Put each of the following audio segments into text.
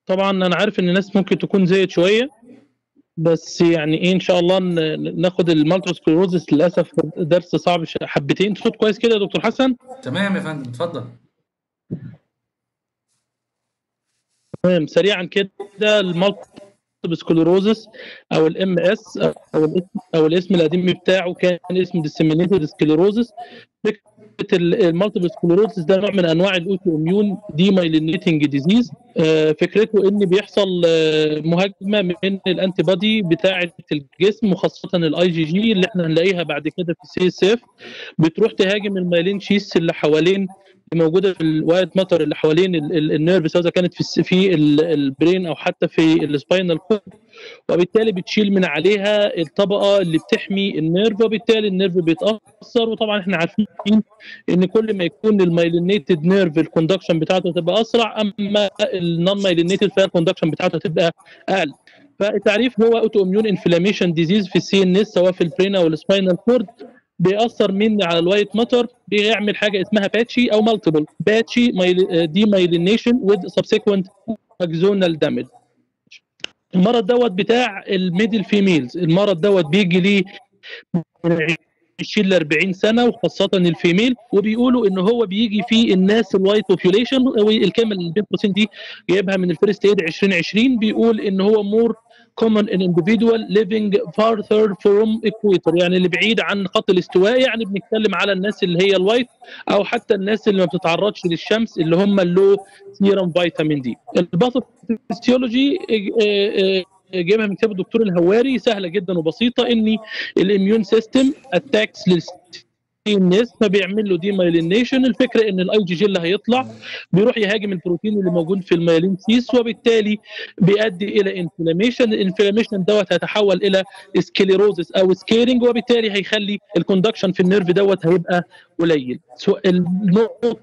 طبعا انا عارف ان الناس ممكن تكون زيت شويه بس يعني ايه ان شاء الله ن- ناخد المالتي سكلروزس للاسف درس صعب ش- حبتين صوت كويس كده يا دكتور حسن تمام يا فندم اتفضل تمام سريعا كده المالتي سكلروزس او الام اس او الاسم او الاسم القديم بتاعه كان اسم ديسيمينيتد سكلروزس فكره المالتيبل سكلروزس ده نوع من انواع الاوتو اميون دي مايلينيتنج ديزيز فكرته ان بيحصل آه، مهاجمه من الانتي بادي بتاعه الجسم وخاصه الاي جي جي اللي احنا هنلاقيها بعد كده في السي اس اف بتروح تهاجم المايلين شيس اللي حوالين اللي موجوده في الوايت ماتر اللي حوالين ال- ال- النيرف سواء كانت في الس- في ال- البرين او حتى في السباينال كورد وبالتالي بتشيل من عليها الطبقه اللي بتحمي النيرف وبالتالي النيرف بيتاثر وطبعا احنا عارفين ان كل ما يكون المايلينيتد نيرف الكوندكشن بتاعته تبقى اسرع اما النون مايلينيتد فهي الكوندكشن بتاعته تبقى اقل فالتعريف هو اوتو اميون انفلاميشن ديزيز في السي ان اس سواء في البرين او السباينال كورد بيأثر مني على الوايت ماتر بيعمل حاجه اسمها باتشي او مالتيبل باتشي دي مايلينيشن وذ سبسيكوينت اكزونال دامج المرض دوت بتاع الميدل فيميلز المرض دوت بيجي ليه من 20 ل 40 سنه وخاصه الفيميل وبيقولوا ان هو بيجي في الناس الوايت بوبيوليشن الكلمه اللي بين قوسين دي جايبها من الفيرست ايد 2020 بيقول ان هو مور common in individual living farther from equator يعني اللي بعيد عن خط الاستواء يعني بنتكلم على الناس اللي هي الوايت او حتى الناس اللي ما بتتعرضش للشمس اللي هم اللو سيرم فيتامين دي الباثوفيسيولوجي جايبها من كتاب الدكتور الهواري سهله جدا وبسيطه ان الاميون سيستم اتاكس الناس فبيعمل له دي مايلينيشن الفكره ان الاي جي جي اللي هيطلع بيروح يهاجم البروتين اللي موجود في المايلين سيس وبالتالي بيؤدي الى انفلاميشن الانفلاميشن دوت هيتحول الى سكليروزس او سكيرنج وبالتالي هيخلي الكوندكشن في النيرف دوت هيبقى قليل سو- النقطه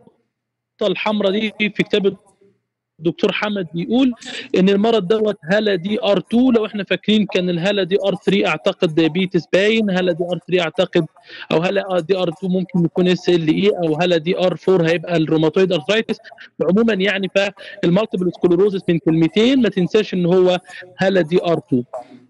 الحمراء دي في كتاب الدكتور حمد بيقول ان المرض دوت هلا دي ار 2 لو احنا فاكرين كان الهلا دي ار 3 اعتقد دايابيتس باين هلا دي ار 3 اعتقد او هلا دي ار 2 ممكن يكون اس ال اي او هلا دي ار 4 هيبقى الروماتويد ارثرايتس عموما يعني فالمالتيبل سكلوروزس من كلمتين ما تنساش ان هو هلا دي ار 2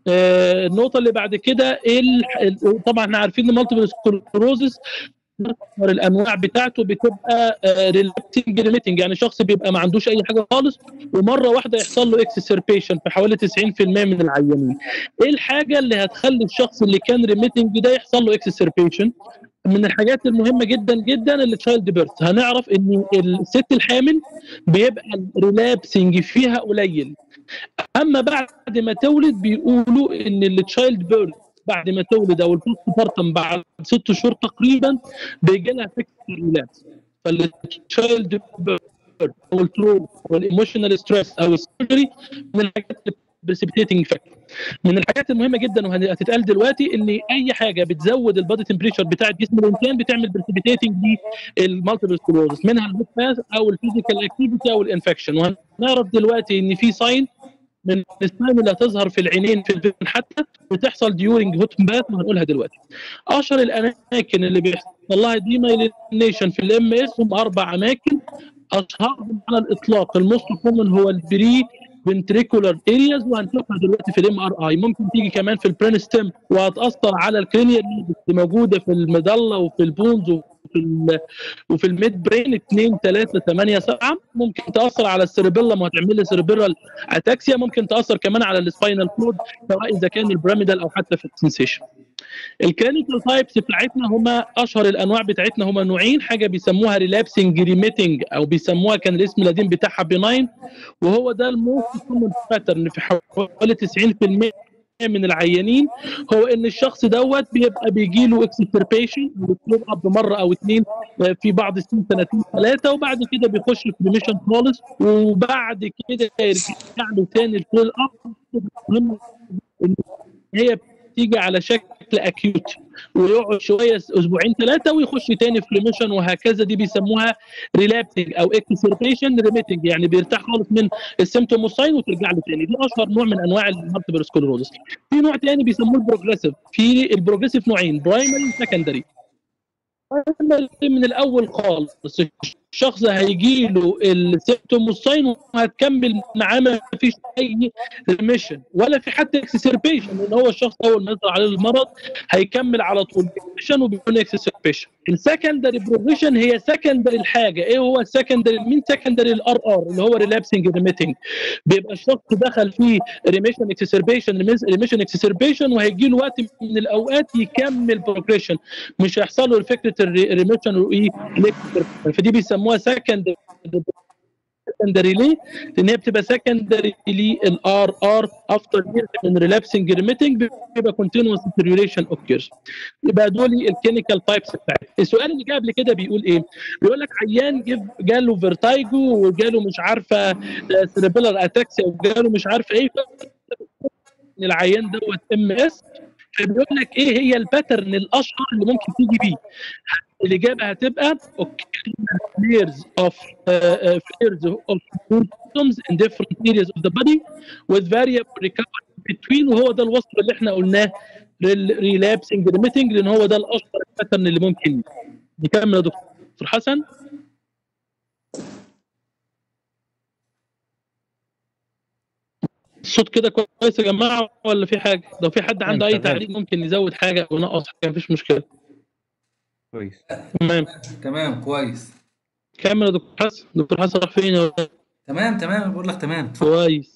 آه النقطه اللي بعد كده إيه ال- ال- طبعا احنا عارفين ان المالتيبل سكلوروزس اكثر الانواع بتاعته بتبقى ريلابتنج ريميتنج يعني شخص بيبقى ما عندوش اي حاجه خالص ومره واحده يحصل له اكسسربيشن في حوالي 90% من العيانين ايه الحاجه اللي هتخلي الشخص اللي كان ريميتنج ده يحصل له اكسسربيشن من الحاجات المهمه جدا جدا اللي تشايلد بيرث هنعرف ان الست الحامل بيبقى الريلابسنج فيها قليل اما بعد ما تولد بيقولوا ان التشايلد بيرث بعد ما تولد او البوست بارتم بعد ست شهور تقريبا بيجي لها فكره الريلابس فالتشايلد بيرث او التروما والايموشنال ستريس او السيرجري من الحاجات بريسبيتيتنج فاكتور من الحاجات المهمه جدا وهتتقال دلوقتي ان اي حاجه بتزود البادي تمبريتشر بتاع جسم الانسان بتعمل بريسبيتيتنج للمالتيبل سكلوزس منها الهوت باث او الفيزيكال اكتيفيتي او الانفكشن وهنعرف دلوقتي ان في ساين من الساين اللي هتظهر في العينين في الفيلم حتى بتحصل ديورنج هوت باث وهنقولها دلوقتي اشهر الاماكن اللي بيحصل لها دي مايلينيشن في الام اس هم اربع اماكن اشهرهم على الاطلاق الموست كومن هو البري فنتريكولار ارياز وهنشوفها دلوقتي في الام ار اي ممكن تيجي كمان في البرين ستيم وهتاثر على الكرينيال اللي موجوده في المظله وفي البونز وفي ال وفي الميد برين 2 3 8 7 ممكن تاثر على السيربيلم وهتعمل لي سيربيرال اتاكسيا ممكن تاثر كمان على السباينال كورد سواء اذا كان البراميدال او حتى في السنسيشن الكلينيكال تايبس بتاعتنا هما اشهر الانواع بتاعتنا هما نوعين حاجه بيسموها ريلابسنج ريميتنج او بيسموها كان الاسم القديم بتاعها بيناين وهو ده الموست كومن باترن في حوالي 90% من العيانين هو ان الشخص دوت بيبقى بيجي له اكسبربيشن بيطلب اب مره او اثنين في بعض السنين سنتين ثلاثه وبعد كده بيخش في ريميشن خالص وبعد كده يرجع له تاني الفيل اب مهم إن هي بتيجي على شكل اكيوت ويقعد شويه اسبوعين ثلاثه ويخش تاني في ريميشن وهكذا دي بيسموها ريلابسنج او اكسربيشن ريميتنج يعني بيرتاح خالص من السيمتوم والساين وترجع له تاني دي اشهر نوع من انواع المالتيبل سكلروزس في نوع تاني بيسموه البروجريسيف في البروجريسيف نوعين برايمري وسكندري من الاول خالص الشخص هيجي له السيمتوم والساين وهتكمل معاه ما فيش اي ريميشن ولا في حتى اكسسربيشن لان هو الشخص اول ما يظهر عليه المرض هيكمل على طول ريميشن وبيكون اكسسربيشن السكندري بروفيشن هي سكندري الحاجه ايه هو السكندري مين سكندري الار ار اللي هو ريلابسنج ريميتنج بيبقى الشخص دخل في ريميشن اكسسربيشن ريميشن اكسسربيشن وهيجي له وقت من الاوقات يكمل بروجريشن مش هيحصل له فكره الريميشن وايه فدي بيسموها سكندري سكندري ليه؟ لان هي بتبقى سكندري للار ار افتر من ريلابسنج ريميتنج بيبقى كونتينوس ديتيريوريشن اوكيرز يبقى دول الكلينيكال تايبس بتاعتها السؤال اللي جه قبل كده بيقول ايه؟ بيقول لك عيان جاله فيرتايجو وجاله مش عارفه سيربيلر اتاكسيا وجاله مش عارفه ايه العيان دوت ام اس فبيقول لك ايه هي الباترن الاشهر اللي ممكن تيجي بيه الاجابه هتبقى flares of uh, uh, flares of symptoms in different areas of the body with variable recovery between وهو ده الوصف اللي احنا قلناه relapsing remitting لان هو ده الاشهر الباترن اللي ممكن نكمل يا دكتور حسن الصوت كده كويس يا جماعه ولا في حاجه لو في حد عنده اي تعليق ممكن يزود حاجه او ينقص حاجه مفيش مشكله كويس تمام تمام كويس كمل يا دكتور حسن دكتور حسن راح فين يا ولد؟ تمام تمام بقول لك تمام اتفضل. كويس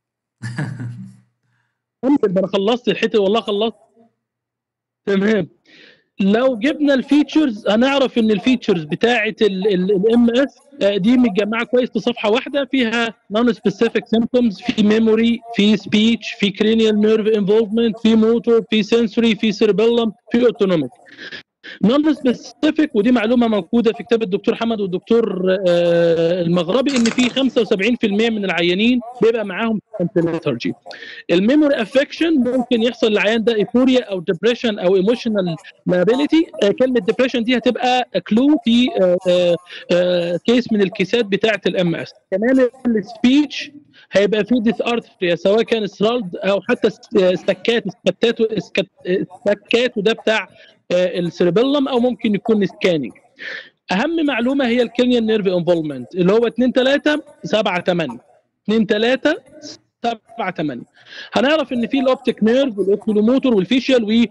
كمل ده انا خلصت الحته والله خلصت تمام لو جبنا الفيتشرز هنعرف ان الفيتشرز بتاعه الام اس دي متجمعه كويس في صفحه واحده فيها نون سبيسيفيك سيمبتومز في ميموري في سبيتش في كرينيال نيرف انفولفمنت في موتور في سنسوري في سيربيلم في اوتونوميك نون سبيسيفيك ودي معلومه موجوده في كتاب الدكتور حمد والدكتور آه المغربي ان في 75% من العيانين بيبقى معاهم ليثرجي الميموري افكشن ممكن يحصل للعيان ده ايفوريا او ديبريشن او ايموشنال لابيليتي كلمه ديبريشن دي هتبقى كلو في آه آه كيس من الكيسات بتاعه الام اس كمان السبيتش هيبقى في ديس ارثريا سواء كان سرالد او حتى استكات استكات استكات وده بتاع السيربيلم او ممكن يكون سكاننج اهم معلومه هي الكينيان نيرف انفولمنت اللي هو 2 3 7 8 2 3 7 8 هنعرف ان في الاوبتيك نيرف والاوكيلوموتور والفيشيال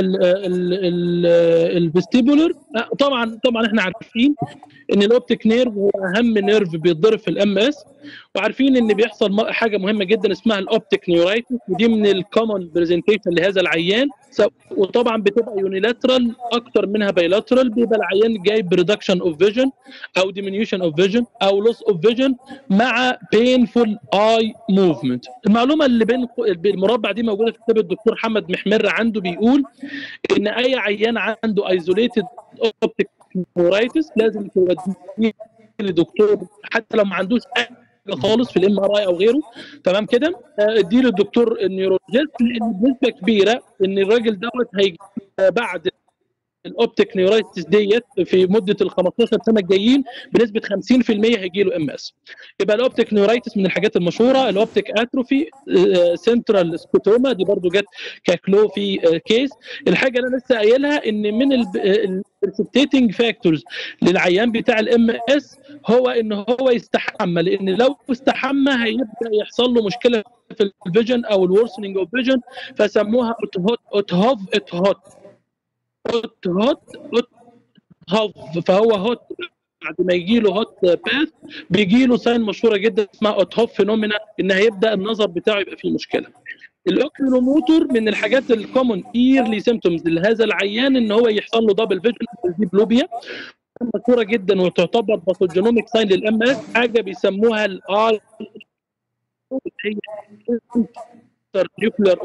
والفيستيبولر طبعا طبعا احنا عارفين ان الاوبتيك نيرف هو اهم نيرف بيتضرب في الام اس وعارفين ان بيحصل حاجه مهمه جدا اسمها الاوبتيك نيورايتس ودي من الكومن برزنتيشن لهذا العيان وطبعا بتبقى يونيلاترال اكتر منها بايلاترال بيبقى العيان جاي بريدكشن اوف فيجن او ديمينيوشن اوف فيجن او لوس اوف فيجن مع بينفول اي موفمنت المعلومه اللي بين المربع دي موجوده في كتاب الدكتور محمد محمر عنده بيقول ان اي عيان عنده ايزوليتد اوبتيك نيورايتس لازم توديه لدكتور حتى لو ما عندوش حاجه خالص في الام ار اي او غيره تمام كده ادي له الدكتور النيورولوجيست لان بنسبه كبيره ان الراجل دوت هيجي بعد الاوبتيك نيورايتس ديت في مده ال 15 سنه الجايين بنسبه 50% هيجي له ام اس يبقى الاوبتيك نيورايتس من الحاجات المشهوره الاوبتيك اتروفي سنترال سكوتوما دي برضو جت ككلو في كيس الحاجه اللي انا لسه قايلها ان من البرسبتيتنج فاكتورز للعيان بتاع الام اس هو ان هو يستحمى لان لو استحمى هيبدا يحصل له مشكله في الفيجن او الورسنينج اوف فيجن فسموها اوت هوت اوت هوف اوت هوت هوت هوت هوت هوف فهو هوت بعد ما يجي له هوت باث بيجي له ساين مشهوره جدا اسمها اوت هوف فينومينا ان هيبدا النظر بتاعه يبقى فيه مشكله الاوكيلوموتور من الحاجات الكومن ايرلي سيمتومز لهذا العيان ان هو يحصل له دبل فيجن دي بلوبيا مشهوره جدا وتعتبر باثوجينوميك ساين للام اس حاجه بيسموها الاي هي نيوكلير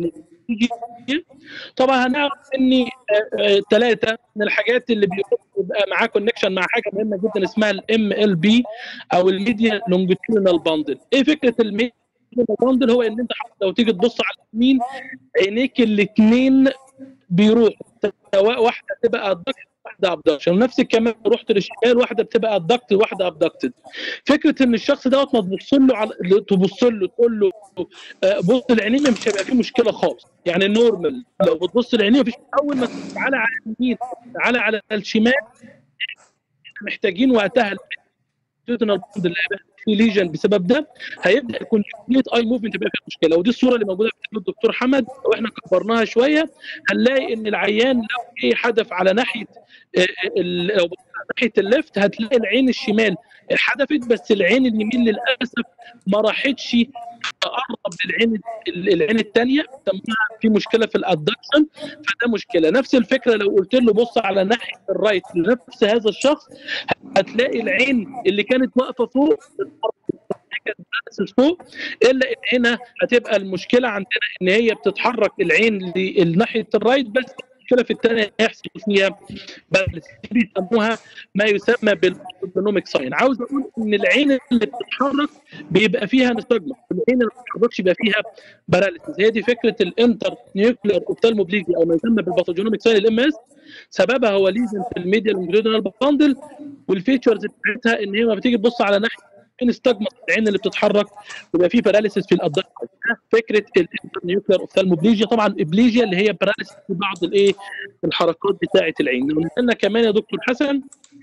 طبعا هنعرف ان ثلاثه من الحاجات اللي بيبقى معاه كونكشن مع حاجه مهمه جدا اسمها الام ال بي او الميديا لونجيتيودنال باندل ايه فكره الميديا باندل هو ان انت لو تيجي تبص على اليمين عينيك الاثنين بيروحوا سواء واحده تبقى ادكت واحده ابدكشن ونفس الكلام رحت للشمال واحده بتبقى ادكت واحده ابدكتد فكره ان الشخص دوت ما تبص له على تبص له تقول له بص العينين مش هيبقى فيه مشكله خالص يعني نورمال لو بتبص العينين مفيش اول ما تعالى على اليمين تعالى على الشمال محتاجين وقتها الديوتنال بوند اللي هيبقى فيه ليجن بسبب ده هيبدا يكون كمبليت اي موفمنت يبقى فيها مشكله ودي الصوره اللي موجوده في الدكتور حمد واحنا كبرناها شويه هنلاقي ان العيان لو ايه حدف على ناحيه آه، ال- لو بص على ناحيه الليفت هتلاقي العين الشمال حدفت بس العين اليمين للاسف ما راحتش تقرب للعين ال- العين الثانيه في مشكله في الادكشن فده مشكله نفس الفكره لو قلت له بص على ناحيه الرايت لنفس هذا الشخص هتلاقي العين اللي كانت واقفه فوق كانت بتبص فوق الا ان هنا هتبقى المشكله عندنا ان هي بتتحرك العين لناحيه الرايت بس المشكله في الثانيه هيحصل فيها بالانس بيسموها ما يسمى بالاوتونوميك ساين عاوز اقول ان العين اللي بتتحرك بيبقى فيها نستجمة العين اللي ما بتتحركش يبقى فيها باراليسيس هي دي فكره الانتر نيوكلير اوفتالموبليجيا او ما يسمى بالباثوجينوميك ساين الام اس سببها هو ليزن في الميديا لونجيتودينال باندل والفيتشرز بتاعتها ان هي ما بتيجي تبص على ناحيه نستجمة العين اللي بتتحرك ويبقى في باراليسيس في الادكت فكره الانترنيوكلير اوفتالموبليجيا طبعا ابليجيا اللي هي باراليسيس في بعض الايه الحركات بتاعه العين لو قلنا كمان يا دكتور حسن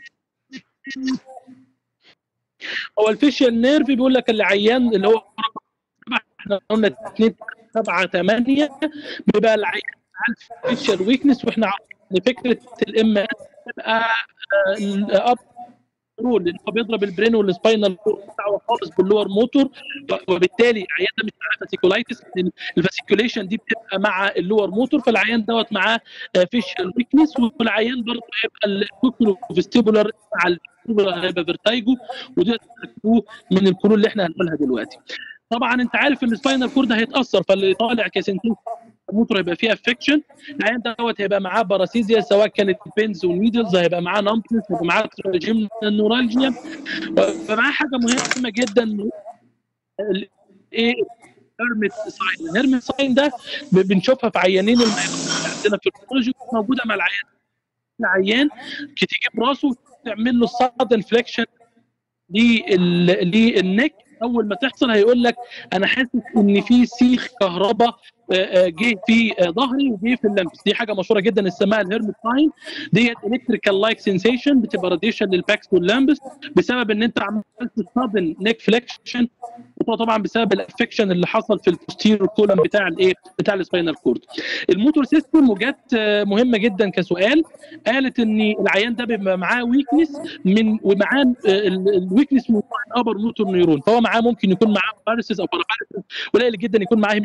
هو الفيشيال نيرف بيقول لك العيان اللي هو رقم سبعة، احنا قلنا 2 7 8 بيبقى العيان عنده فيشيال ويكنس واحنا عارفين ان فكره الام اس تبقى اب رول لان هو بيضرب البرين والسباينال كورد بتاعه خالص باللور موتور وبالتالي العيان ده مش معاه فاسيكولايتس لأن الفاسيكوليشن دي بتبقى مع اللور موتور فالعيان دوت معاه فيشال ويكنس والعيان برضه هيبقى الكوكولو فيستيبولار مع الفيستيبولار هيبقى فيرتايجو ودي هتركبوه من الكلور اللي احنا هنقولها دلوقتي طبعا انت عارف ان السباينال كورد هيتاثر فاللي طالع كسنتين موتور هيبقى فيه افكشن العيان دوت هيبقى معاه باراسيزيا سواء كانت بينز ونيدلز هيبقى معاه نمبنس هيبقى معاه جيم نورالجيا هيبقى معاه حاجه مهمه جدا ال- ايه هيرمت ساين الهيرمت ساين ده ب- بنشوفها في عيانين الميكروبات عندنا في البروجي موجوده مع العيان العيان تجيب راسه تعمل له صعد انفليكشن للنك اول ما تحصل هيقول لك انا حاسس ان في سيخ كهرباء آه، آه، جه في آه، ظهري وجه في اللمس دي حاجه مشهوره جدا اسمها الهيرمت ساين ديت الكتريكال لايك سensation بتبقى راديشن للباكس واللمبس بسبب ان انت عملت سادن نيك فليكشن وهو طبعا بسبب الافكشن اللي حصل في البوستيريور كولم بتاع الايه بتاع السباينال كورد الموتور سيستم وجت آه، مهمه جدا كسؤال قالت ان العيان ده بيبقى معاه ويكنس من ومعاه الويكنس من الابر موتور نيورون فهو معاه ممكن يكون معاه بارسيس او بارابارسيس قليل جدا يكون معاه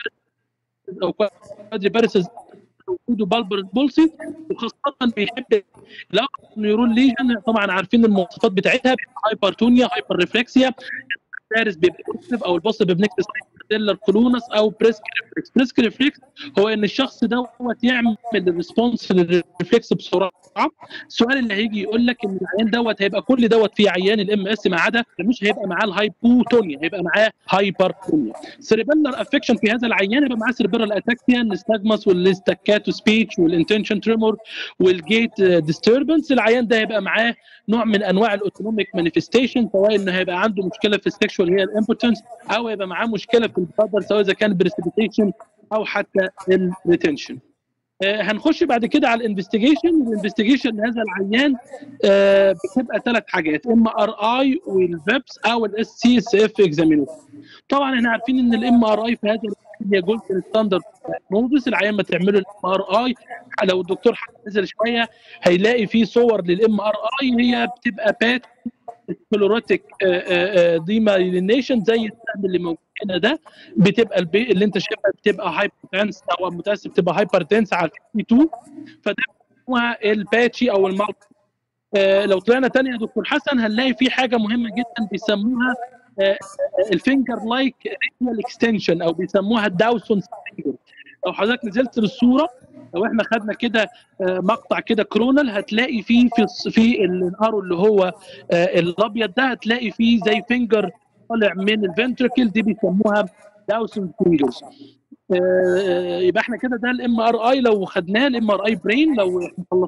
او كوادري بارسيس وجوده بالبر بولسي وخاصه بيحب الابر نيورون ليجن طبعا عارفين المواصفات بتاعتها هايبرتونيا هايبر ريفلكسيا الفارس بيبقى بوزيتيف او البوست بيبنكس سايتيلر كولونس او بريسك ريفلكس بريسك ريفلكس هو ان الشخص دوت يعمل الريسبونس للريفلكس بسرعه السؤال اللي هيجي يقول لك ان العيان دوت هيبقى كل دوت في عيان الام اس ما عدا مش هيبقى معاه الهايبوتونيا هيبقى معاه هايبرتونيا سيريبيلر افكشن في هذا العيان هيبقى معاه سيريبيلر اتاكسيا النستاجماس والاستاكاتو سبيتش والانتنشن تريمور والجيت ديستربنس العيان ده هيبقى معاه نوع من انواع الاوتونوميك مانيفستيشن سواء انه هيبقى عنده مشكله في السكشوال هي الامبوتنس او هيبقى معاه مشكله في البادر سواء اذا كان بريسبيتيشن او حتى الريتنشن آه، هنخش بعد كده على الانفستيجيشن الانفستيجيشن لهذا العيان آه، بتبقى ثلاث حاجات اما ار اي والفيبس او الاس سي اس اف اكزامينيشن طبعا احنا عارفين ان الام ار اي في هذا العيان هي جزء الستاندرد موفيس العيان ما تعمله الام ار اي لو الدكتور نزل شويه هيلاقي فيه صور للام ار اي هي بتبقى بات كلوريتك ديمايلينيشن زي السهم اللي موجود هنا ده بتبقى البي اللي انت شايفها بتبقى هايبرتنس او متاسف بتبقى هايبرتنس على 2 فده بيسموها الباتشي او المالتي آه لو طلعنا تاني يا دكتور حسن هنلاقي في حاجه مهمه جدا بيسموها آه الفينجر لايك ريجنال اكستنشن او بيسموها الداوسون فينجر لو حضرتك نزلت للصوره لو احنا خدنا كده آه، مقطع كده كرونال هتلاقي فيه في الص- في الارو اللي هو آه، الابيض ده هتلاقي فيه زي فينجر طالع من الفنتركل دي بيسموها داوسون فينجرز يبقى احنا كده ده الام ار اي لو خدناه الام ار اي برين لو احنا خلصناه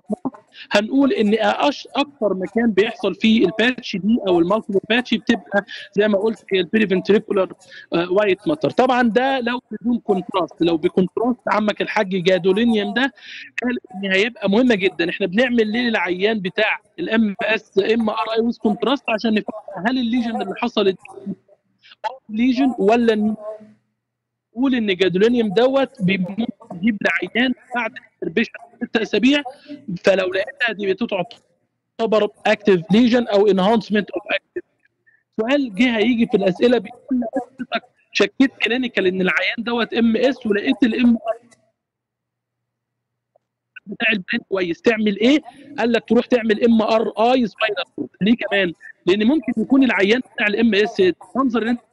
هنقول ان أش اكتر مكان بيحصل فيه الباتش دي او المالتيبل باتش بتبقى زي ما قلت هي البيري فنتريكولار وايت ماتر طبعا ده لو بدون كونتراست لو بكونتراست عمك الحاج جادولينيوم ده قال ان هيبقى مهمه جدا احنا بنعمل ليه للعيان بتاع الام اس ام ار اي ويز كونتراست عشان نفهم هل الليجن اللي حصلت ليجن ولا نقول ان جادولينيوم دوت بيجيب لعيان بعد التربيشن ست اسابيع فلو لقيتها دي تعتبر اكتف ليجن او انهانسمنت اوف اكتف سؤال جه هيجي في الاسئله بيقول لك حضرتك شكيت كلينيكال ان العيان دوت ام اس ولقيت الام بتاع البرين كويس تعمل ايه؟ قال لك تروح تعمل ام ار اي سباينال كورد ليه كمان؟ لان ممكن يكون العيان بتاع الام اس منظر انت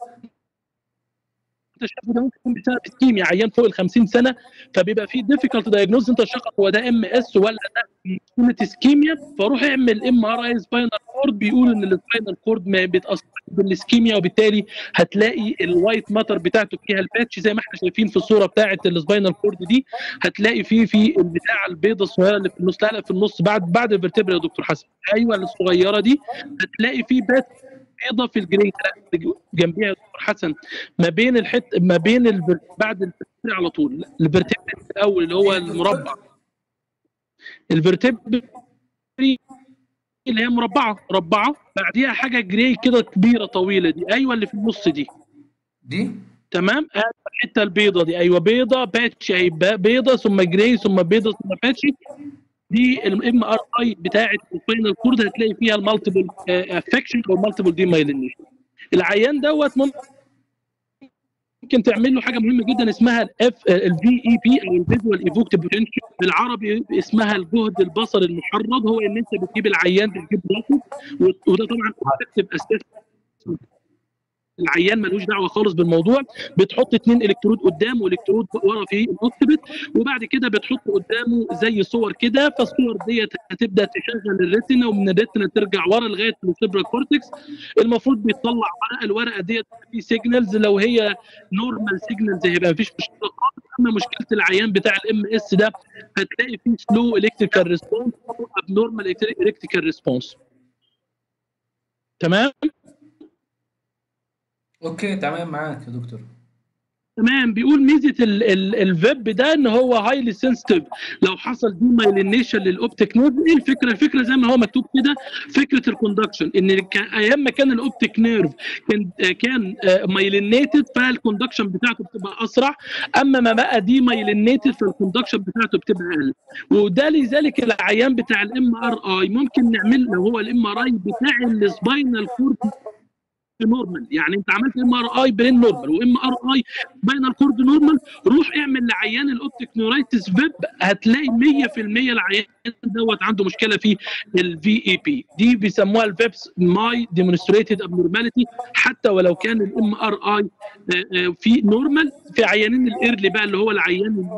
شايفه ده ممكن يكون بسبب اسكيميا عيان فوق ال 50 سنه فبيبقى في ديفيكالت دايجنوز انت تشخص هو ده ام اس ولا ده سنه اسكيميا فروح اعمل ام ار اي سباينال كورد بيقول ان السباينال كورد ما بيتاثر بالاسكيميا وبالتالي هتلاقي الوايت ماتر بتاعته فيها الباتش زي ما احنا شايفين في الصوره بتاعه السباينال كورد دي هتلاقي فيه في البتاع البيضه الصغيره اللي في النص لا لا في النص بعد بعد الفرتبرا يا دكتور حسن ايوه الصغيره دي هتلاقي فيه بات بيضه في الجرين جنبيها يا دكتور حسن ما بين الحت ما بين البر... بعد الفرتبرا على طول الفرتبرا الاول اللي هو المربع الفرتبرا اللي هي مربعه مربعه بعديها حاجه جراي كده كبيره طويله دي ايوه اللي في النص دي دي تمام الحته البيضه دي ايوه بيضه باتش اهي بيضه ثم جراي ثم بيضه ثم باتش دي الام ار اي بتاعه الفاينل كورد هتلاقي فيها المالتيبل افكشن او المالتيبل ديمايلينيشن العيان دوت ممكن تعمل له حاجه مهمه جدا اسمها الاف الفي اي بي او الفيجوال ايفوكت بوتنشال بالعربي اسمها الجهد البصري المحرض هو ان انت بتجيب العيان بتجيب راسه وده طبعا بتكتب اساس العيان ملوش دعوه خالص بالموضوع بتحط اثنين الكترود قدام والكترود ورا في الاوكتبت وبعد كده بتحط قدامه زي صور كده فالصور ديت هتبدا تشغل الريتنا ومن الريتنا ترجع ورا لغايه السيبرا كورتكس المفروض بيطلع ورقه الورقه ديت في سيجنالز لو هي نورمال سيجنالز هيبقى مفيش مشكله خالص اما مشكله العيان بتاع الام اس ده هتلاقي فيه سلو الكتريكال ريسبونس او ابنورمال الكتريكال ريسبونس تمام اوكي تمام معاك يا دكتور تمام بيقول ميزه الفيب ده ان هو هايلي سنسيتيف لو حصل دي مايلينيشن للاوبتيك نيرف ايه الفكره؟ الفكره زي ما هو مكتوب كده فكره الكوندكشن ان ايام ما كان الاوبتيك نيرف كان كان مايلينيتد فالكوندكشن بتاعته بتبقى اسرع اما ما بقى دي مايلينيتد فالكوندكشن بتاعته بتبقى اقل وده لذلك العيان بتاع الام ار اي ممكن نعمل لو هو الام ار اي بتاع السباينال كورد نورمال يعني انت عملت ام ار اي برين نورمال وام ار اي باينال كورد نورمال روح اعمل لعيان الاوبتيك نورايتس فيب هتلاقي 100% العيان دوت عنده مشكله في الفي اي بي دي بيسموها الفيبس ماي ديمونستريتد ابنورماليتي حتى ولو كان الام ار اي في نورمال في عيانين الايرلي بقى اللي هو العيان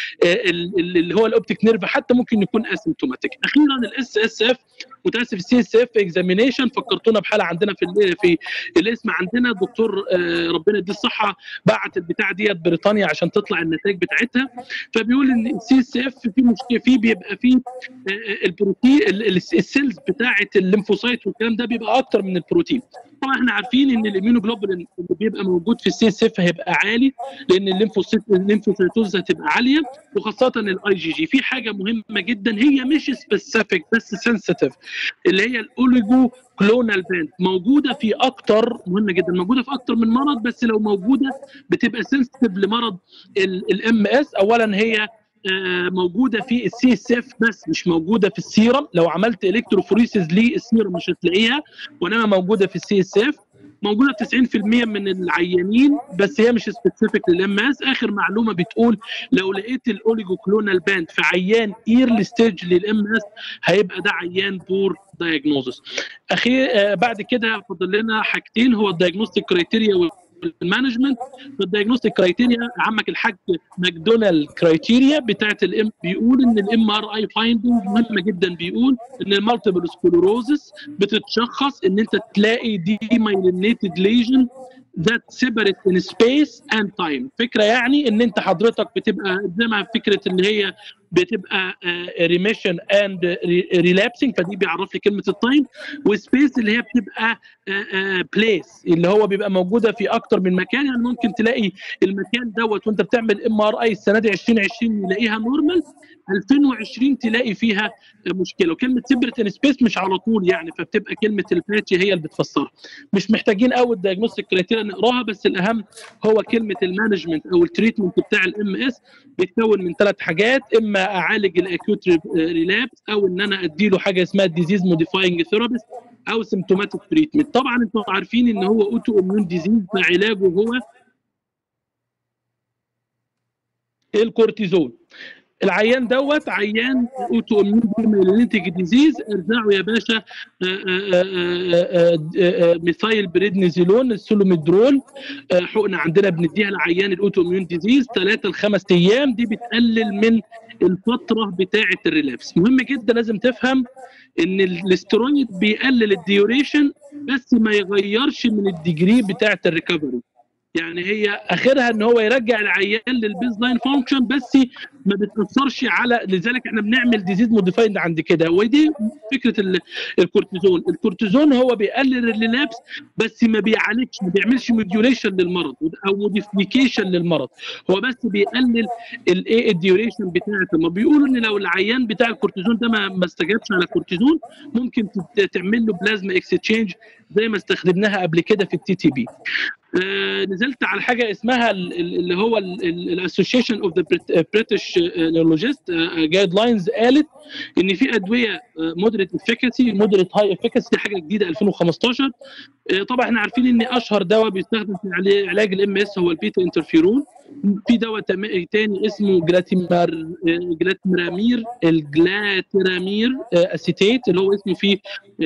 اللي هو الاوبتيك نيرف حتى ممكن يكون اسيمتوماتيك اخيرا الاس اس اف متاسف السي اس اف اكزامينيشن فكرتونا بحاله عندنا في في الاسم عندنا الدكتور ربنا يديه الصحه بعت البتاع ديت بريطانيا عشان تطلع النتائج بتاعتها فبيقول ان السي اس اف في مشكله فيه بيبقى فيه البروتين السيلز بتاعه الليمفوسايت والكلام ده بيبقى اكتر من البروتين طبعا احنا عارفين ان الاميونوجلوبولين اللي بيبقى موجود في السي اس اف هيبقى عالي لان الليمفوسيت الليمفوسيتوز هتبقى عاليه وخاصه الاي جي جي في حاجه مهمه جدا هي مش سبيسيفيك بس سنسيتيف اللي هي الاوليجو كلونال باند موجوده في اكتر مهمه جدا موجوده في اكتر من مرض بس لو موجوده بتبقى سنسيتيف لمرض الام اس اولا هي موجوده في السي اس اف بس مش موجوده في السيرم لو عملت الكتروفوريسيس للسيرم مش هتلاقيها وانما موجوده في السي اس اف موجوده في 90% من العيانين بس هي مش سبيسيفيك للام اس اخر معلومه بتقول لو لقيت الاوليجو كلونال باند في عيان ايرلي ستيج للام اس هيبقى ده عيان بور دايجنوزس اخير آه بعد كده فاضل لنا حاجتين هو الدايجنوستيك كرايتيريا المانجمنت الدايجنوستيك كرايتيريا عمك الحاج ماكدونالد كرايتيريا بتاعت الام بيقول ان الام ار اي فايندنج مهمه جدا بيقول ان المالتيبل سكلوروزس بتتشخص ان انت تلاقي دي مايلينيتد ليجن ذات سيبريت ان سبيس اند تايم فكره يعني ان انت حضرتك بتبقى زي ما فكره اللي هي بتبقى ريميشن اند ريلابسنج فدي بيعرف لي كلمه التايم وسبيس اللي هي بتبقى بليس اللي هو بيبقى موجوده في اكتر من مكان يعني ممكن تلاقي المكان دوت وانت بتعمل ام ار اي السنه دي 2020 يلاقيها نورمال 2020 تلاقي فيها مشكله وكلمه سيبريت ان سبيس مش على طول يعني فبتبقى كلمه الباتشي هي اللي بتفسرها مش محتاجين قوي الدايجنوستيك كريتيريا نقراها بس الاهم هو كلمه المانجمنت او التريتمنت بتاع الام اس بيتكون من ثلاث حاجات اما اعالج الاكيوت ريلابس او ان انا اديله حاجه اسمها ديزيز موديفاينج ثيرابيست او سيمتوماتيك تريتمنت طبعا انتم عارفين ان هو اوتو اميون ديزيز فعلاجه هو الكورتيزون العيان دوت عيان اوتو اميون هيموليتيك ديزيز ارجعوا يا باشا ميثايل بريدنيزولون السولوميدرول حقنه عندنا بنديها لعيان الاوتو اميون ديزيز ثلاثة لخمس ايام دي بتقلل من الفتره بتاعه الريلابس مهم جدا لازم تفهم ان الاسترويد بيقلل الديوريشن بس ما يغيرش من الديجري بتاعه الريكفري يعني هي اخرها ان هو يرجع العيان للبيز لاين فانكشن بس ما بتاثرش على لذلك احنا بنعمل ديزيز موديفايند عند كده ودي فكره الكورتيزون الكورتيزون هو بيقلل الريلابس بس ما بيعالجش ما بيعملش موديوليشن للمرض او موديفيكيشن للمرض هو بس بيقلل الايه الديوريشن بتاعته ما بيقولوا ان لو العيان بتاع الكورتيزون ده ما استجابش على الكورتيزون ممكن تعمل له بلازما اكستشينج زي ما استخدمناها قبل كده في التي تي بي آه نزلت على حاجه اسمها اللي هو الاسوشيشن اوف ذا بريتش نيرولوجيست جايد لاينز قالت ان في ادويه مودريت افيكاسي مودريت هاي افيكاسي دي حاجه جديده 2015 آه طبعا احنا عارفين ان اشهر دواء بيستخدم في علاج الام اس هو البيتا انترفيرون في دواء تاني اسمه جلاتيمار جلاتيمرامير الجلاتيرامير اسيتيت اللي هو اسمه في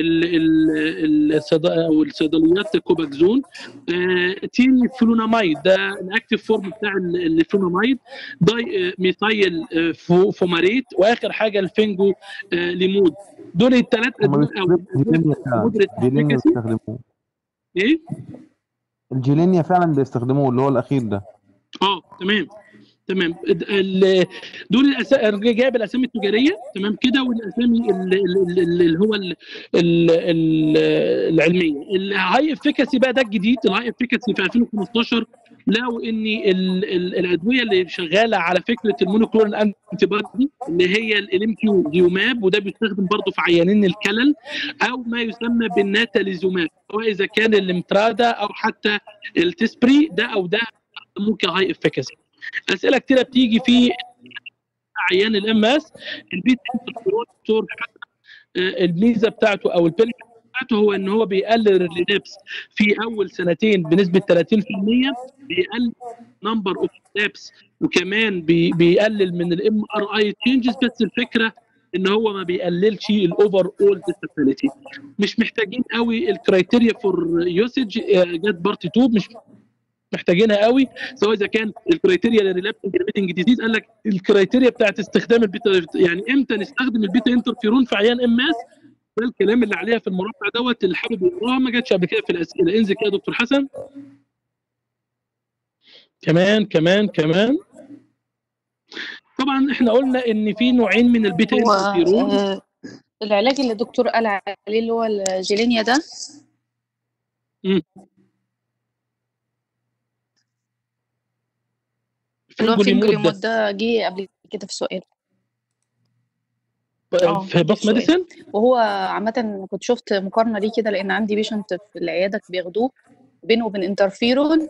الصيدليات كوباكزون تيني فلونامايد ده الاكتيف فورم بتاع الفلونامايد داي ميثايل فوماريت واخر حاجه الفينجو ليمود دول الثلاث ادويه بيستخدموه ايه الجيلينيا فعلا بيستخدموه اللي هو الاخير ده اه تمام تمام دول الأس... جايب الاسامي التجاريه تمام كده والاسامي اللي هو ال ال ال العلميه الهاي افيكاسي بقى ده الجديد الهاي افيكاسي في 2015 لقوا ان ال ال الادويه اللي شغاله على فكره المونوكلونال انتي بودي اللي هي الام كيو ديوماب وده بيستخدم برضه في عيانين الكلل او ما يسمى بالناتاليزوماب سواء اذا كان الامترادا او حتى التسبري ده او ده ممكن هاي افيكاسي اسئله كتيره بتيجي في عيان الام اس البيت دكتور الميزه بتاعته او البنفيت بتاعته هو ان هو بيقلل الريلابس في اول سنتين بنسبه 30% بيقلل نمبر اوف لابس وكمان بي بيقلل من الام ار اي تشينجز بس الفكره ان هو ما بيقللش الاوفر اول ديسابيليتي مش محتاجين قوي الكرايتيريا فور يوسج جت بارت 2 مش محتاجينها قوي سواء اذا كان الكرايتيريا للريلابسنج ريميتنج ديزيز قال لك الكرايتيريا بتاعت استخدام البيتا يعني امتى نستخدم البيتا انترفيرون في عيان ام اس ده الكلام اللي عليها في المربع دوت اللي حابب يقراها ما جاتش قبل كده في الاسئله انزل كده يا دكتور حسن كمان كمان كمان طبعا احنا قلنا ان في نوعين من البيتا هو انترفيرون آه، العلاج اللي الدكتور قال عليه اللي هو الجيلينيا ده مم. اللي هو فينجوليمود فينجوليمود ده ده جه قبل كده في سؤال اه في باس سؤال. ميديسن وهو عامة كنت شفت مقارنة ليه كده لأن عندي بيشنت في العيادة بياخدوه بينه وبين انترفيرون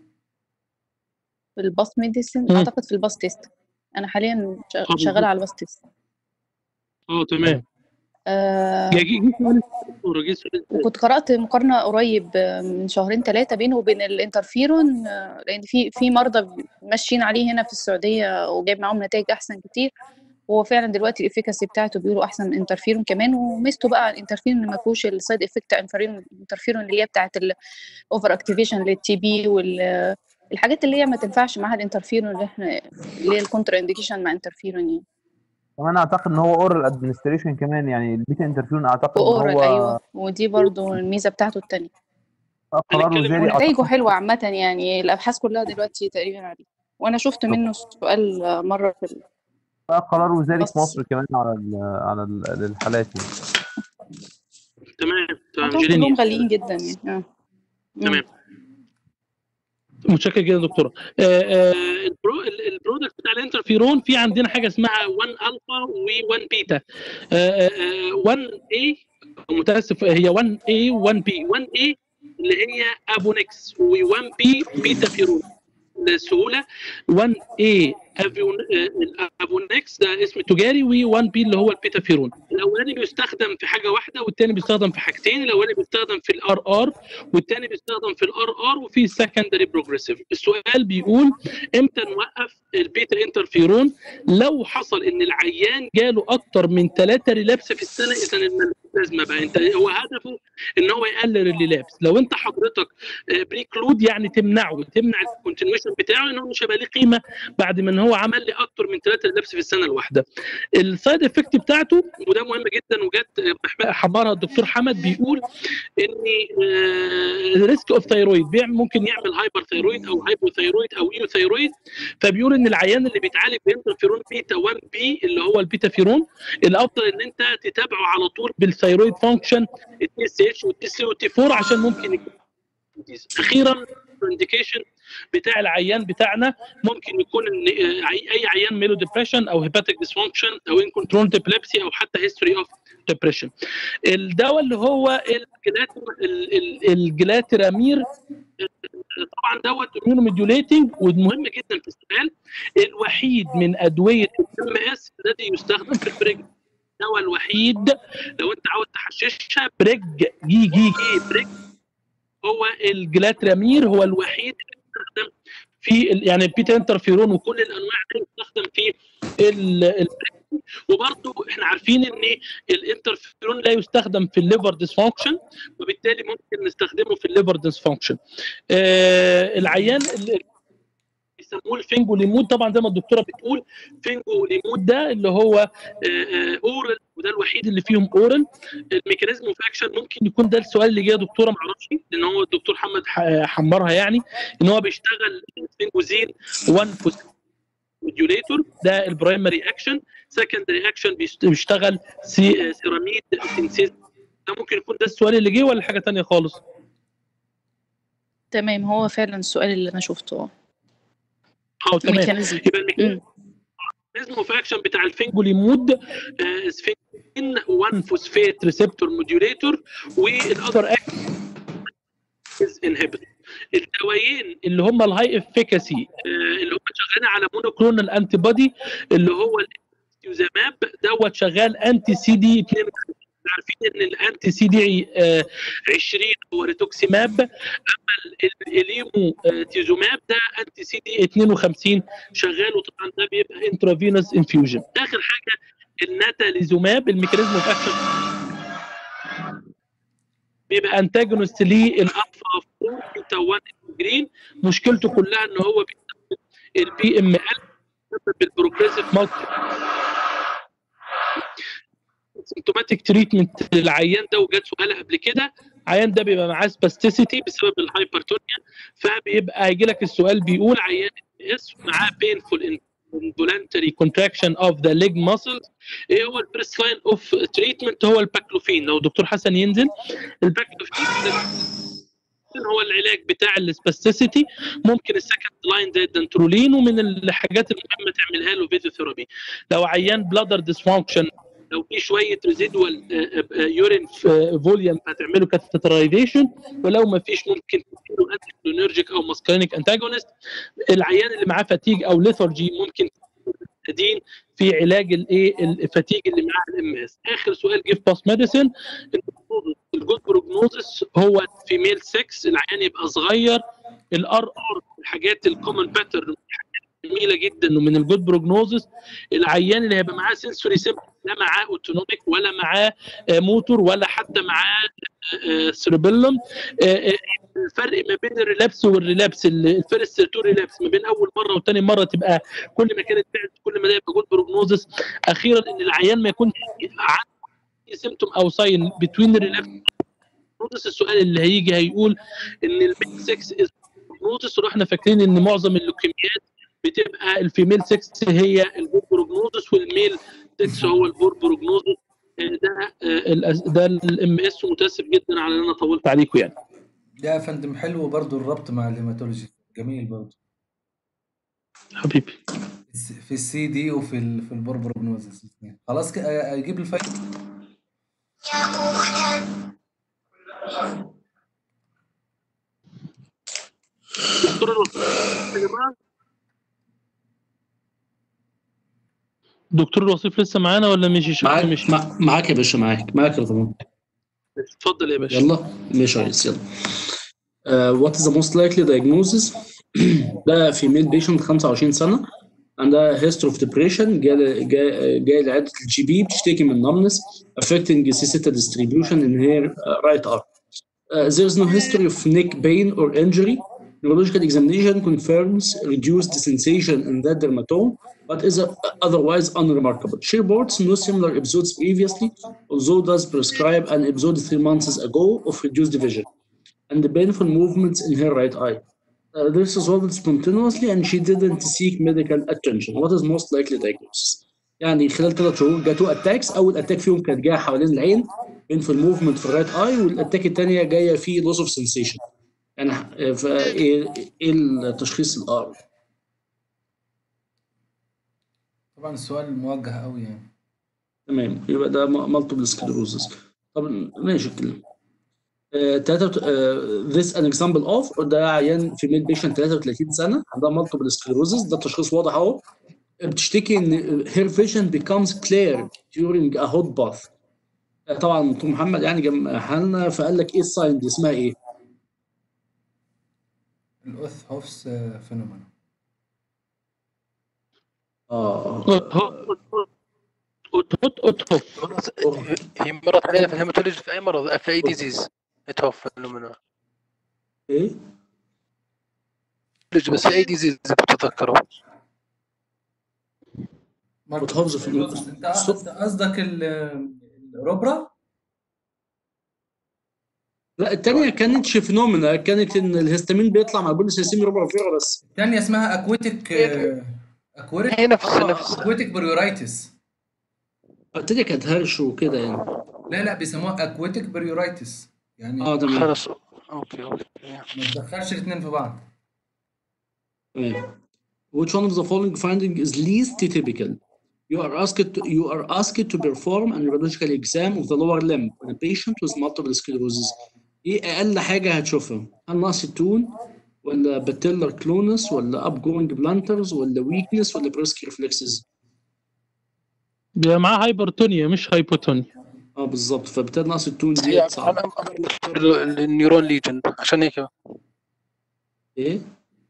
في الباس ميديسن مم. أعتقد في الباس تيست أنا حاليا شا- بالظبط. شغالة على الباس تيست اه تمام آه جه جه سؤال الدكتور، جه سؤال وكنت قرأت مقارنة قريب آه، من شهرين ثلاثة بينه وبين الانترفيرون آه، لأن في في مرضى ماشيين عليه هنا في السعودية وجايب معاهم نتائج أحسن كتير وهو فعلا دلوقتي الافيكاسي بتاعته بيقولوا أحسن من الانترفيرون كمان وميزته بقى الانترفيرون إن ما فيهوش السايد افكت انترفيرون الانترفيرون اللي هي بتاعت الاوفر اكتيفيشن للتي بي والحاجات اللي هي ما تنفعش معاها الانترفيرون اللي احنا اللي هي الكونترا انديكيشن مع انترفيرون يعني كمان اعتقد ان هو اورال ادمنستريشن كمان يعني البيتا انترفيون اعتقد ان واورال هو ايوه ودي برضو الميزه بتاعته التانية قرار هنتكلم وزاري ونتائجه اعتقد حلوه عامه يعني الابحاث كلها دلوقتي تقريبا عليه وانا شفت منه سؤال مره في ال- بقى قرار وزاري بس. في مصر كمان على ال على ال الحالات يعني تمام تمام عندهم جيريني كلهم غاليين جدا يعني اه مم. تمام متشكر جدا دكتوره آه، آه، البرو ال- البرودكت بتاع الانترفيرون في عندنا حاجه اسمها 1 الفا و1 بيتا 1 اي متاسف هي 1 اي 1 بي 1 اي اللي هي ابونكس و1 بي بيتا فيرون للسهوله 1 اي ابونكس ده اسم تجاري و1 بي اللي هو البيتا فيرون الاولاني بيستخدم في حاجه واحده والثاني بيستخدم في حاجتين الاولاني بيستخدم في الار ار والثاني بيستخدم في الار ار وفي السكندري بروجريسيف السؤال بيقول امتى نوقف البيتا انترفيرون لو حصل ان العيان جاله اكتر من ثلاثه ريلابس في السنه اذا الملازمه بقى انت هو هدفه ان هو يقلل الريلابس لو انت حضرتك بريكلود يعني تمنعه تمنع الكونتينيوشن بتاعه ان هو مش هيبقى ليه قيمه بعد ما ان هو عمل لي اكتر من ثلاثه ريلابس في السنه الواحده السايد افكت بتاعته وده مهم جدا وجت حمارها الدكتور حمد بيقول ان ريسك اوف ثيرويد بيعمل ممكن يعمل هايبر ثيرويد او هايبوثيرويد او ايو ثيرويد فبيقول ان العيان اللي بيتعالج بانترفيرون بيتا 1 بي اللي هو البيتا فيرون الافضل ان انت تتابعه على طول بالثيرويد فانكشن التي اس اتش والتي سي والتي 4 عشان ممكن يكون اخيرا الانديكيشن بتاع العيان بتاعنا ممكن يكون ان اي عيان ميلو ديبريشن او هيباتيك ديسفانكشن او ان كنترول ابيليبسي او حتى هيستوري اوف ديبريشن الدواء اللي هو الجلاترامير طبعا دوت اميونو ميديوليتنج ومهم جدا في السؤال الوحيد من ادويه الام اس الذي يستخدم في البريج الدواء الوحيد لو انت عاوز تحششها بريج جي جي جي بريج هو الجلاترامير هو الوحيد اللي يستخدم في يعني البيتا انترفيرون وكل الانواع دي يستخدم في البريج وبرضه احنا عارفين ان الانترفيرون لا يستخدم في الليفر ديسفانكشن وبالتالي ممكن نستخدمه في الليفر ديسفانكشن آه العيان اللي بيسموه الفينجوليمود طبعا زي ما الدكتوره بتقول فينجوليمود ده اللي هو آه آه اورال وده الوحيد اللي فيهم اورال الميكانيزم اوف اكشن ممكن يكون ده السؤال اللي جه يا دكتوره ما اعرفش لان هو الدكتور محمد حمرها يعني ان هو بيشتغل فينجوزين 1 موديوليتور ده البرايمري اكشن سكندري اكشن بيشتغل سي سيراميد سينسيز ده ممكن يكون ده السؤال اللي جه ولا حاجه ثانيه خالص تمام هو فعلا السؤال اللي انا شفته اه تمام الميكانيزم يبقى الميكانيزم اوف اكشن بتاع الفينجوليمود سفين 1 فوسفيت ريسبتور موديوليتور والاذر اكتيف انهبيتور الدوايين اللي هم الهاي افيكاسي اللي هم شغالين على مونوكلونال انتي بودي اللي هو اليوزاماب دوت شغال انتي سي دي 2 عارفين ان الانتي سي دي 20 هو ريتوكسيماب اما الاليمو تيزوماب ده انتي سي دي 52 شغال وطبعا ده بيبقى انترافينوس انفيوجن اخر حاجه الناتاليزوماب الميكانيزم اوف اكشن بيبقى انتاجونست للالفا 4 بيتا 1 جرين مشكلته كلها ان هو بيستخدم البي ام ال بالبروجريسيف مالتي سيمتوماتيك تريتمنت للعيان ده وجات سؤال قبل كده العيان ده بيبقى معاه سباستيسيتي بسبب الهايبرتونيا فبيبقى هيجي لك السؤال بيقول عيان اس معاه بينفول involuntary contraction of the leg muscles ايه هو الفيرست لاين اوف تريتمنت هو الباكلوفين لو دكتور حسن ينزل الباكلوفين هو العلاج بتاع السباستيسيتي ممكن السكند لاين زي الدنترولين ومن الحاجات المهمه تعملها له فيزيوثيرابي لو عيان بلادر ديسفانكشن لو في شويه ريزيدوال يورين فوليوم هتعمله كاتيترايزيشن ولو ما فيش ممكن تديله انتي او ماسكارينيك انتاجونست العيان اللي معاه فاتيج او ليثورجي ممكن تدين في علاج الايه الفاتيج اللي معاه الام اس اخر سؤال جه في باس ميديسن الجود بروجنوزس هو فيميل 6 العيان يبقى صغير الار ار الحاجات الكومن باترن جميله جدا ومن الجود بروجنوزس العيان اللي هيبقى معاه سنسوري سيمبل لا معاه اوتونوميك ولا معاه موتور ولا حتى معاه سيربيلم الفرق ما بين الريلابس والريلابس الفيرست تو ريلابس ما بين اول مره وثاني مره تبقى كل ما كانت بعد كل ما ده يبقى جود بروجنوزس اخيرا ان العيان ما يكونش عنده سيمتوم او ساين بتوين الريلابس السؤال اللي هيجي هيقول ان الميك 6 از بروجنوزس واحنا فاكرين ان معظم اللوكيميات بتبقى الفيميل 6 هي البور بروجنوزس والميل 6 هو البور بروجنوزس ده آه، الأس- ده الام اس متاسف جدا على ان انا طولت عليكم يعني ده يا فندم حلو برضو الربط مع الهيماتولوجي جميل برضو حبيبي الس- في السي دي وفي ال في البوربروجنوزس الاثنين خلاص ك- أ- اجيب الفايل دكتور الوصيف يا جماعه دكتور الوصيف لسه معانا ولا مشي شكله معاك مشي مع- معاك يا باشا معاك معاك يا فندم اتفضل يا باشا يلا ماشي يا ريس يلا وات از ذا موست لايكلي دايجنوزز ده فيميل بيشنت 25 سنه عندها هيستوري اوف ديبريشن جاي جاي جاي لعياده الجي بي بتشتكي من numbness affecting C-seta distribution in her uh, right arm. Uh, there is no history of neck pain or injury. Neurological examination confirms reduced sensation in that dermatome, but is uh, otherwise unremarkable. She reports no similar episodes previously, although does prescribe an episode three months ago of reduced vision and the painful movements in her right eye. Uh, this resolved spontaneously and she didn't seek medical attention. What is most likely diagnosis? يعني خلال ثلاث شهور جاتو اتاكس اول اتاك فيهم كانت جايه حوالين العين بينفول موفمنت في الرايت اي والاتاك الثانيه جايه في لوس اوف سنسيشن يعني آه، فايه ايه التشخيص الار طبعا السؤال موجه قوي يعني تمام يبقى ده مالتيبل سكلروزس طب ماشي الكلام آه، تلاتة آه، this an example of ده عيان فيميل بيشنت 33 سنه عندها مالتيبل سكلروزس ده تشخيص واضح اهو بتشتكي ان her vision becomes clear during a hot bath آه، طبعا دكتور محمد يعني جمعها لنا فقال لك ايه الساين دي اسمها ايه؟ الاوث هوفس فينومينا اه اوت هوت اوت هوف هي مرت علينا في الهيماتولوجي في اي مرض في اي ديزيز يتوفى منه ايه؟ بس في اي ديزيز بتتذكروا بتحافظ في الوقت. انت أنت قصدك ال- الروبرا لا الثانيه كانت فينومينا كانت ان الهستامين بيطلع مع البوليسيسيمي ربع فيرا بس الثانيه اسمها اكويتك اكويتك هي نفس نفس اكويتك بريورايتس الثانيه كانت هرش وكده يعني لا لا بيسموها اكويتك بريورايتس يعني اه تمام خلاص اوكي اوكي ما تدخلش الاثنين في بعض تمام Which one of the following finding is least typical? You are asked to, you are asked to perform an neurological exam of the lower limb on a patient with multiple sclerosis. ايه اقل حاجه هتشوفها؟ هل نقص التون ولا باتيلر كلونس ولا اب جوينج بلانترز ولا ويكنس ولا بريسك ريفلكسز؟ بيبقى معاه هايبرتونيا مش هايبوتونيا اه بالظبط فبالتالي نقص التون هي دي صعب انا أنا دكتور النيورون ليجن عشان هيك ايه؟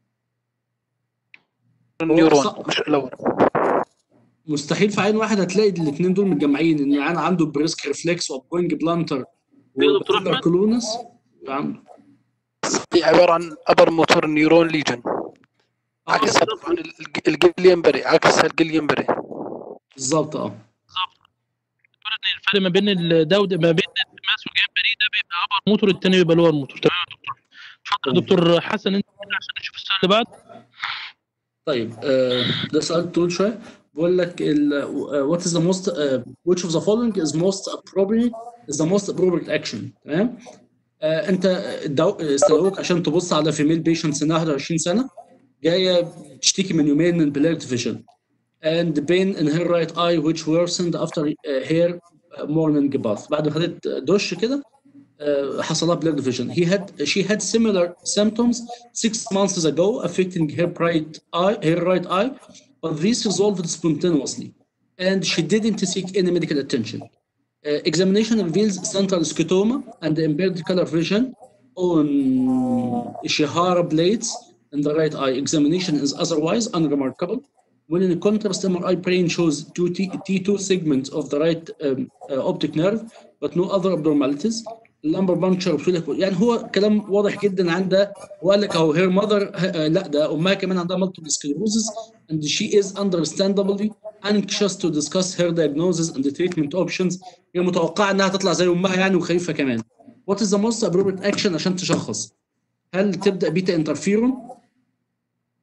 النيورون صح. مش الاول مستحيل في عين واحد هتلاقي الاثنين دول متجمعين ان العيان عنده بريسك ريفلكس واب جوينج بلانتر يا دكتور وباتيلر أحمد؟ كلونس عنده هي عباره عن ابر موتور نيورون ليجن عكسها طبعا الج- الجليمبري عكسها الجليمبري بالظبط اه الفرق ما بين الدود ما بين التماس والجمبري ده بيبقى ابر موتور الثاني بيبقى لور موتور تمام يا دكتور اتفضل يا دكتور حسن انت كده عشان نشوف السؤال اللي بعد طيب آه، ده سؤال طويل شويه بقول لك ال what is the most uh, which of the following is most appropriate is the most appropriate action تمام آه، انت الدو- استدعوك عشان تبص على فيميل بيشنت سنها 21 سنه جايه بتشتكي من يومين من blurred vision and pain in her right eye which worsened after uh, her morning bath بعد ما خدت دش كده uh, حصل لها blurred vision he had she had similar symptoms six months ago affecting her right eye her right eye but this resolved spontaneously and she didn't seek any medical attention uh, examination reveals central scotoma and impaired color vision on Ishihara blades in the right eye. Examination is otherwise unremarkable. When in contrast, MRI brain shows two T, T2 segments of the right um, uh, optic nerve, but no other abnormalities. lumbar puncture وبسهوله يعني هو كلام واضح جدا عن ده وقال لك اهو هير ماذر لا ده امها كمان عندها multiple sclerosis and she is understandably anxious to discuss her diagnosis and the treatment options هي متوقعه انها تطلع زي امها يعني وخايفه كمان what is the most appropriate action عشان تشخص هل تبدا بيتا انترفيرون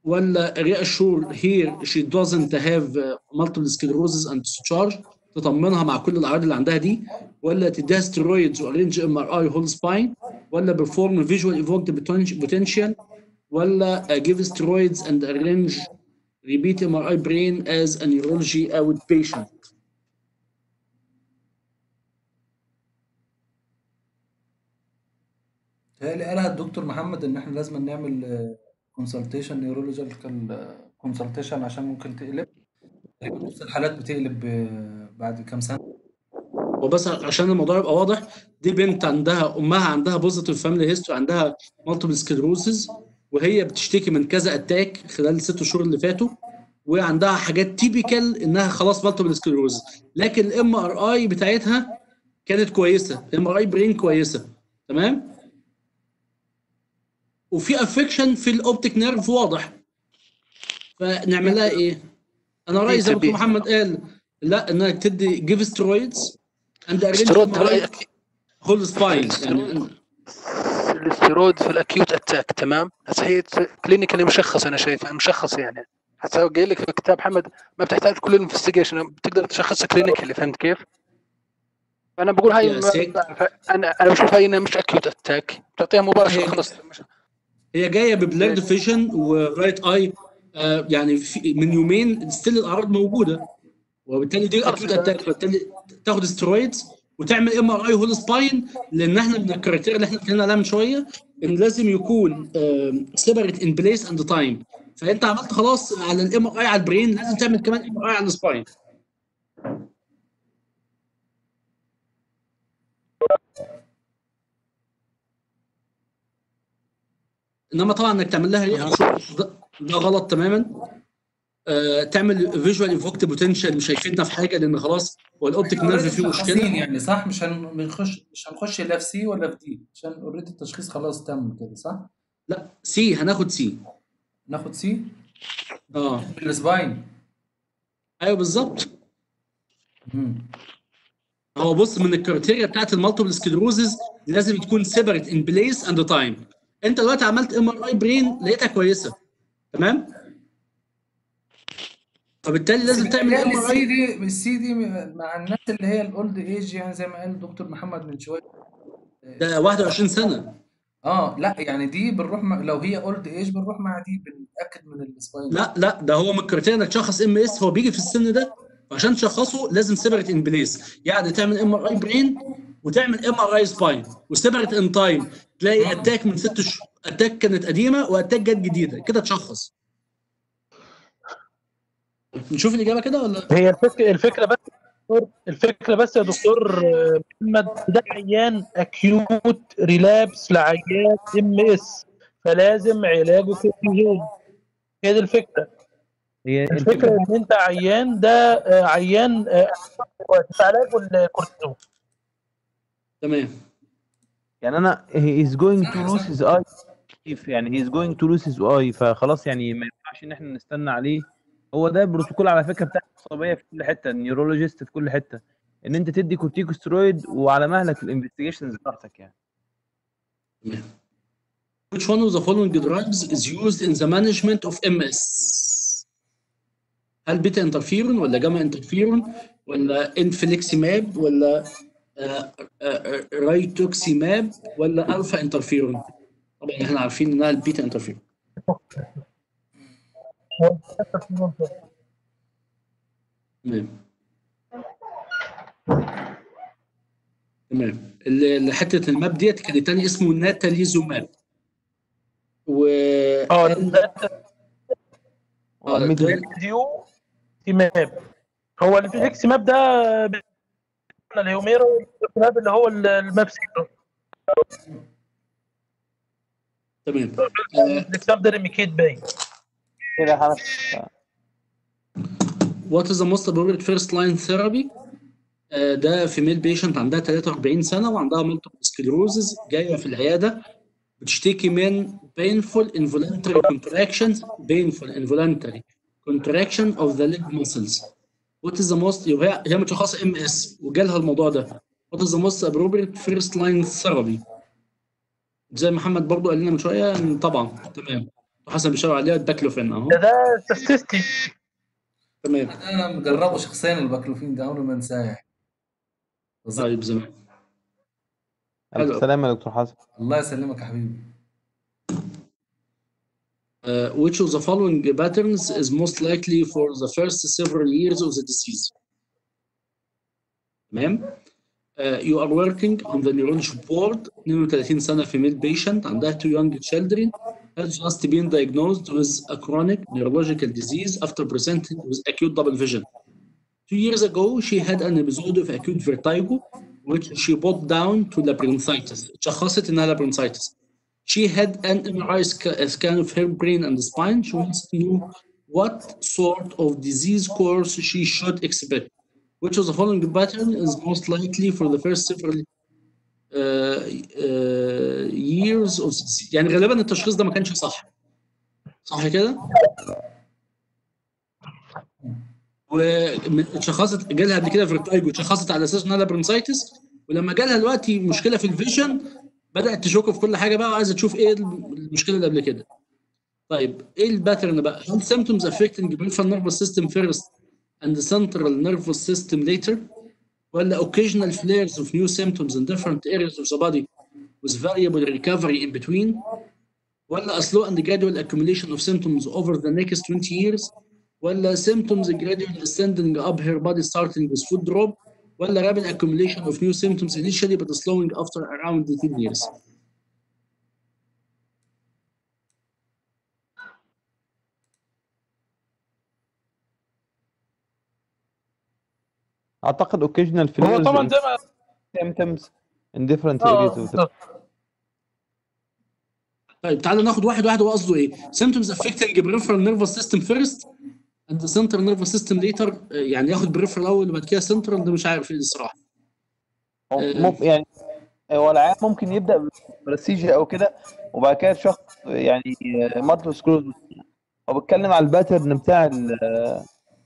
ولا reassure here she doesn't have uh, multiple sclerosis and discharge تطمنها مع كل الاعراض اللي عندها دي ولا تديها steroids وارينج ام ار اي هول سباين ولا perform visual evoked poten- potential ولا uh, give steroids and arrange repeat MRI brain as a neurology outpatient تهيألي قالها الدكتور محمد ان احنا لازم نعمل كونسلتيشن نيورولوجيكال كونسلتيشن عشان ممكن تقلب تقريبا نص الحالات بتقلب آه، بعد كام سنه وبس عشان الموضوع يبقى واضح دي بنت عندها امها عندها بوزيتيف فاميلي هيستوري عندها مالتيبل سكلروسز وهي بتشتكي من كذا اتاك خلال الست شهور اللي فاتوا وعندها حاجات تيبيكال انها خلاص مالتيبل سكلروسز لكن الام ار اي بتاعتها كانت كويسه الام ار اي برين كويسه تمام وفي افكشن في الاوبتيك نيرف واضح فنعمل لها ايه؟ انا رايي زي ما دكتور محمد قال لا انك تدي جيف سترويدز اند استيرويد ترى هول سباين يعني الاستيرويد في الاكيوت اتاك تمام هسه هي كلينيكالي مشخص انا شايفها مشخص يعني هسه قايل لك في كتاب محمد ما بتحتاج كل الانفستيجيشن بتقدر تشخصها كلينيكالي فهمت كيف؟ فانا بقول هاي يا سيد. انا انا بشوف هاي انها مش اكيوت اتاك بتعطيها مباشره هي- خلص مش- هي جايه ببليرد فيجن ورايت اي آه يعني في من يومين ستيل الاعراض موجوده وبالتالي دي اكيوت اتاك فبالتالي تاخد سترويدز وتعمل ام ار اي هول سباين لان احنا من الكرايتيريا اللي احنا اتكلمنا عليها من شويه ان لازم يكون سيبريت ان بليس اند تايم فانت عملت خلاص على الام ار اي على البرين لازم تعمل كمان ام ار اي على السباين انما طبعا انك تعمل لها ريح ده, ده غلط تماما آه تعمل فيجوال ايفوكت بوتنشال مش هيفيدنا في حاجه لان خلاص هو الاوبتيك نيرف فيه مشكلة مشكله يعني صح مش هنخش مش هنخش لا في سي ولا في دي عشان اوريدي التشخيص خلاص تم كده صح؟ لا سي هناخد سي ناخد سي اه السباين ايوه بالظبط مم. هو بص من الكريتيريا بتاعت المالتيبل سكلروزز لازم تكون سيبريت ان بليس اند تايم انت دلوقتي عملت ام ار اي برين لقيتها كويسه تمام فبالتالي لازم تعمل ام ار السي اي دي السي دي مع الناس اللي هي الاولد ايج يعني زي ما قال الدكتور محمد من شويه ده 21 سنه اه لا يعني دي بنروح مع لو هي اولد ايج بنروح مع دي بنتاكد من السباين لا لا ده هو من الكريتيريا انك تشخص ام اس هو بيجي في السن ده عشان تشخصه لازم سيبريت ان بليس يعني تعمل ام ار اي برين وتعمل ام ار اي سباين وسيبريت ان تايم تلاقي اتاك من ست شهور اتاك كانت قديمه واتاك جت جديده كده تشخص نشوف الاجابه كده ولا هي الفكره الفكره بس الفكره بس يا دكتور محمد ده عيان اكيوت ريلابس لعيان ام اس فلازم علاجه كورتيزون هي دي الفكره هي الفكره ان انت عيان ده آه، عيان آه، في علاجه الكورتيزون تمام يعني انا he is going to lose his eye يعني he is going to lose his eye فخلاص يعني ما ينفعش ان احنا نستنى عليه هو ده البروتوكول على فكره بتاع العصبيه في كل حته النيورولوجيست في كل حته ان انت تدي كورتيكوسترويد وعلى مهلك الانفستيجيشنز بتاعتك يعني Which one of the following drugs is used in the management of MS? هل بيتا انترفيرون ولا جاما انترفيرون ولا انفليكسيماب ولا آه، آه، رايتوكسيماب ولا الفا انترفيرون؟ طبعا احنا عارفين انها البيتا انترفيرون. تمام. تمام ال- ال- حته الماب ديت كان التاني اسمه ناتاليزوماب و اه ده آه، ده- ديو تمام هو الفليكس ماب ده الهيوميرا والماب اللي هو الماب سيرو تمام آه، الفليكس ماب ده ريميكيت باين كده خلاص What is the most appropriate first line therapy؟ آه، ده فيميل بيشنت عندها 43 سنة وعندها مالتيبل سكلروزز جاية في العيادة بتشتكي من painful involuntary contractions painful involuntary contraction of the leg muscles What is the most يبقى هي- هي متشخصة ام اس وجالها الموضوع ده What is the most appropriate first line therapy؟ زي محمد برضو قال لنا من شوية إن طبعا تمام حسن بيشاور عليها الباكلوفين اهو ده ده سستي تمام انا مجربه شخصيا الباكلوفين ده عمري ما انساه يعني بالظبط. طيب زمان حلو. الف سلامه يا دكتور حسن الله يسلمك يا حبيبي Uh, which of the following patterns is most likely for the first several years of the disease? تمام؟ Uh, you are working on the neurology board 32 سنة female patient عندها two young children has just been diagnosed with a chronic neurological disease after presenting with acute double vision. Two years ago, she had an episode of acute vertigo which she put down to labyrinthitis. شخصت إنها labyrinthitis. She had an MRI sca- scan of her brain and spine. She wants to know what sort of disease course she should expect. Which of the following pattern is most likely for the first several uh, uh, years of يعني غالبا التشخيص ده ما كانش صح. صح كده؟ واتشخصت جالها قبل كده فيرتايجو اتشخصت على اساس انها برنسايتس ولما جالها دلوقتي مشكله في الفيجن بدات تشك في كل حاجه بقى وعايزه تشوف ايه المشكله اللي قبل كده. طيب ايه الباترن بقى؟ هل symptoms affecting peripheral nervous system first and the central nervous system later؟ ولا occasional flares of new symptoms in different areas of the body with variable recovery in between؟ ولا a slow and gradual accumulation of symptoms over the next 20 years؟ ولا symptoms gradually ascending up her body starting with food drop؟ ولا rapid accumulation of new symptoms initially but slowing after around 10 years؟ اعتقد occasional هو flares طبعا and زي ما symptoms in different اه areas of the بالظبط. طيب تعالى ناخد واحد واحد هو قصده ايه؟ symptoms affecting peripheral nervous system first and the central nervous system later آه، يعني ياخد peripheral الاول وبعد كده central ده مش عارف ايه الصراحه. هو آه. مم- يعني هو العيان ممكن يبدا برستيجيا او كده وبعد كده شخص يعني مالتيبل سكلوز هو بيتكلم على الباترن بتاع ال-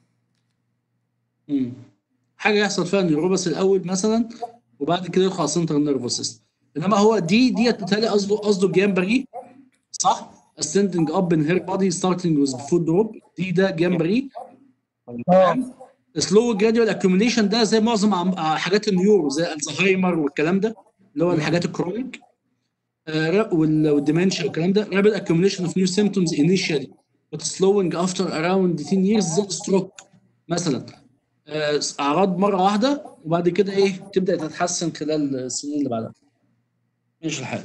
مم. حاجه يحصل فيها النيوروباث الاول مثلا وبعد كده يدخل على central nervous system. انما هو دي ديت بالتالي قصده قصده جامبري صح؟ ascending up in her body starting with food drop دي ده جامبري تمام؟ سلو جراديوال اكيوميليشن ده زي معظم عم- آه، حاجات النيورو زي الزهايمر والكلام ده اللي هو الحاجات الكرونيك آه، وال- والديمنشيا والكلام ده رابid accumulation of new symptoms initially but slowing after around 10 years زي الستروك مثلا آه، اعراض مره واحده وبعد كده ايه تبدا تتحسن خلال السنين اللي بعدها ماشي الحال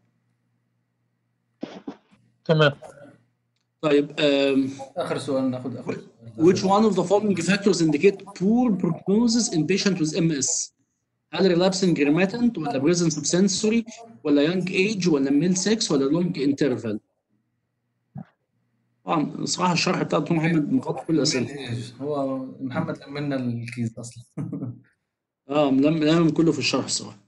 تمام طيب آم، اخر سؤال ناخد اخر سؤال. Which one of the following factors indicate poor prognosis in patient with MS؟ هل relapsing remittent ولا presence of sensory ولا young age ولا male sex ولا long interval؟ طبعا الصراحه الشرح بتاع دكتور محمد مغطي كل الاسئله إيش؟ هو محمد لمنا الكيس اصلا اه ملم لم كله في الشرح الصراحه